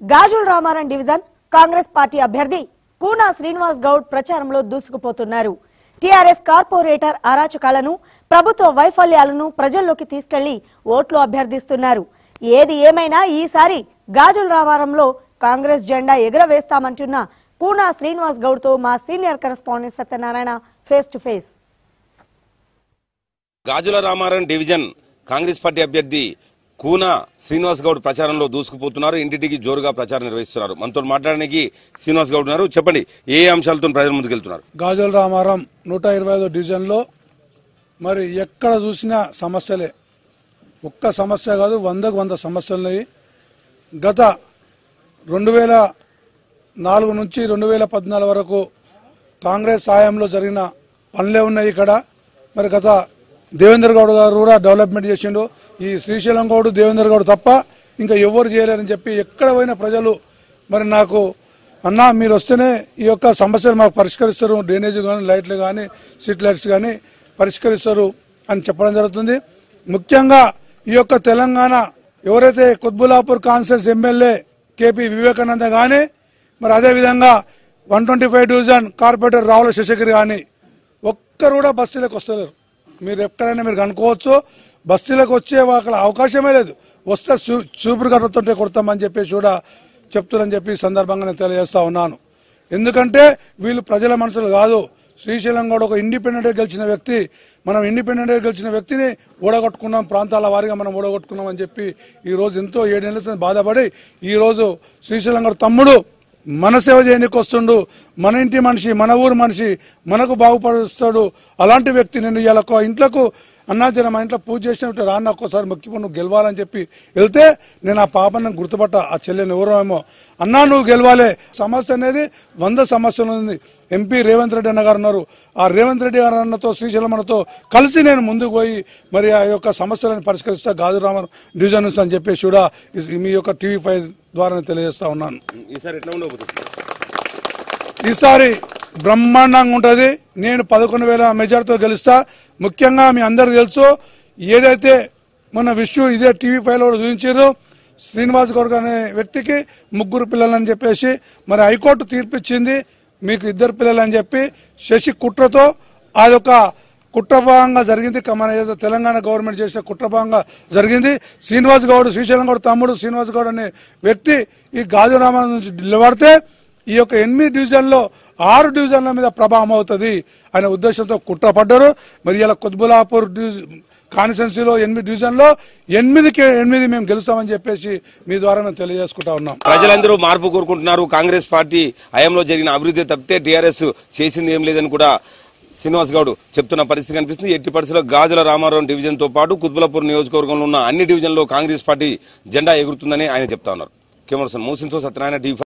గాజుల Ramaram division Congress party అభ్యర్థి కూనా శ్రీనివాస్ గౌడ్ ప్రచారంలో దూసుకుపోతున్నారు TRS corporator అరాచకాలను ప్రభుత్వ వైఫల్యాలను ప్రజల్లోకి తీసుకెళ్లి ఓట్లు అభ్యర్థిస్తున్నారు ఏది ఏమైనా ఈసారి గాజుల రామారంలో కాంగ్రెస్ జెండా ఎగురవేస్తామంటున్న కూనా శ్రీనివాస్ గౌడ్తో మా senior correspondent Satyanarayana face to face Gajula Ramaram division Congress party అభ్యర్థి కూన శ్రీనివాస్ గౌడ్ ప్రచారంలో దూసుకుపోతున్నారు ఇంటింటికి జోరుగా ప్రచారం నిర్వహిస్తున్నారు మనతో మాట్లాడడానికి శ్రీనివాస్ గౌడ్ ఉన్నారు చెప్పండి ఏ అంశాలతో ప్రజల ముందుకు వెళ్తున్నారు గాజుల రామారం నూట ఇరవై ఐదో డివిజన్లో మరి ఎక్కడ చూసినా సమస్యలే ఒక్క సమస్య కాదు వందకు వంద సమస్యలు ఉన్నాయి గత రెండు వేల నాలుగు నుంచి రెండు వేల పద్నాలుగు వరకు కాంగ్రెస్ హయాంలో జరిగిన పనులే ఉన్నాయి ఇక్కడ మరి గత దేవేంద్ర గౌడ్ గారు కూడా డెవలప్మెంట్ చేసిండు ఈ శ్రీశైలం గౌడ్ దేవేంద్ర గౌడ్ తప్ప ఇంకా ఎవరు చేయలేరని చెప్పి ఎక్కడ పోయిన ప్రజలు మరి నాకు అన్నా మీరు వస్తేనే ఈ యొక్క సమస్యలు మాకు పరిష్కరిస్తారు డ్రైనేజ్ కానీ లైట్లు కానీ స్ట్రీట్ లైట్స్ కానీ పరిష్కరిస్తారు అని చెప్పడం జరుగుతుంది ముఖ్యంగా ఈ యొక్క తెలంగాణ ఎవరైతే కుత్బులాపూర్ కాన్సెన్స్ ఎమ్మెల్యే కేపీ వివేకానంద కానీ మరి అదేవిధంగా one twenty five division corporator Ravula Sashagiri కానీ ఒక్కరు కూడా బస్తీలకు వస్తలేరు మీరు ఎక్కడైనా మీరు కనుక్కోవచ్చు బస్తీలకు వచ్చే వాళ్ళకి అవకాశమే లేదు వస్తే చూ- చూపురు కట్టతుంటే కొడతామని చెప్పేసి కూడా చెప్తున్నారని చెప్పి ఈ సందర్భంగా నేను తెలియజేస్తా ఉన్నాను ఎందుకంటే వీళ్ళు ప్రజల మనుషులు కాదు శ్రీశైలం కూడా ఒక ఇండిపెండెంట్ గా గెలిచిన వ్యక్తి మనం ఇండిపెండెంట్ గా గెలిచిన వ్యక్తిని ఓడగొట్టుకున్నాం ప్రాంతాల వారీగా మనం ఓడగొట్టుకున్నాం అని చెప్పి ఈ రోజు ఎంతో ఏడేళ్ల క్రితం బాధపడి ఈ రోజు శ్రీశైలం గారు తమ్ముడు మన సేవ చేయడానికి వస్తుండు మన ఇంటి మనిషి మన ఊరు మనిషి మనకు బాగుపరుస్తాడు అలాంటి వ్యక్తి నేను ఇలా ఒక ఇంట్లోకు అన్నా జర మా ఇంట్లో పూజ చేసినట్టు రాన్న ఒక్కసారి మొక్కిపో నువ్వు గెలవాలని చెప్పి వెళ్తే నేను ఆ పాపను గుర్తుపట్ట ఆ చెల్లెని ఎవరో ఏమో అన్నా నువ్వు గెలవాలే సమస్య అనేది వంద సమస్యలు ఉంది ఎంపీ రేవంత్ రెడ్డి అన్న గారు ఉన్నారు ఆ రేవంత్ రెడ్డి గారు అన్నతో శ్రీశైలం అన్నతో కలిసి నేను ముందుకు పోయి మరి ఆ యొక్క సమస్యలను పరిష్కరిస్తా గాజురామన్ డివిజన్ నుంచి అని చెప్పేసి కూడా ఈ- మీ యొక్క టీవీ ఫైవ్ ద్వారా నేను తెలియజేస్తా ఉన్నాను ఈసారి ఎట్లా ఉండబోతుంది ఈసారి బ్రహ్మాండంగా ఉంటది నేను పదకొండు వేల మెజార్టీతో గెలుస్తా ముఖ్యంగా మీ అందరికి తెలుసు ఏదైతే మొన్న విషు ఇదే టీవీ ఫైవ్ లో చూపించారు శ్రీనివాస్ గౌడ్ అనే వ్యక్తికి ముగ్గురు పిల్లలని చెప్పేసి మరి హైకోర్టు తీర్పు ఇచ్చింది మీకు ఇద్దరు పిల్లలు అని చెప్పి శశి కుట్రతో అదొక కుట్రభాగంగా జరిగింది క- మన ఏదో తెలంగాణ గవర్నమెంట్ చేసిన కుట్రభాగంగా జరిగింది శ్రీనివాస్ గౌడ్ శ్రీశైలం గౌడ్ తమ్ముడు శ్రీనివాస్ గౌడ్ అనే వ్యక్తి ఈ గాజురామానం నుంచి నిలబడితే ఈ యొక్క ఎనిమిది డివిజన్లో ఆరు డివిజన్ల మీద ప్రభావం అవుతుంది అనే ఉద్దేశంతో కుట్రపడ్డారు మరి ఇలా కొద్బులాపూర్ కాన్స్టిట్యున్సీలో ఎనిమిది డివిజన్లో ఎనిమిదికి ఎనిమిది మేము గెలుస్తామని చెప్పేసి మీ ద్వారా మేము తెలియజేసుకుంటా ఉన్నాం ప్రజలందరూ మార్పు కోరుకుంటున్నారు కాంగ్రెస్ పార్టీ హయాంలో జరిగిన అభివృద్ధి తప్పితే టీఆర్ఎస్ చేసింది ఏం లేదని కూడా శ్రీనివాస్ గౌడ్ చెప్తున్న పరిస్థితి కనిపిస్తుంది ఎట్టి పరిస్థితుల్లో గాజుల రామారావు డివిజన్ తో పాటు కుత్బులాపూర్ నియోజకవర్గంలో ఉన్న అన్ని డివిజన్లో కాంగ్రెస్ పార్టీ జెండా ఎగురుతుందని ఆయన చెప్తా ఉన్నారు కెమెరా మూసిన్తో సత్యనారాయణ టీవీ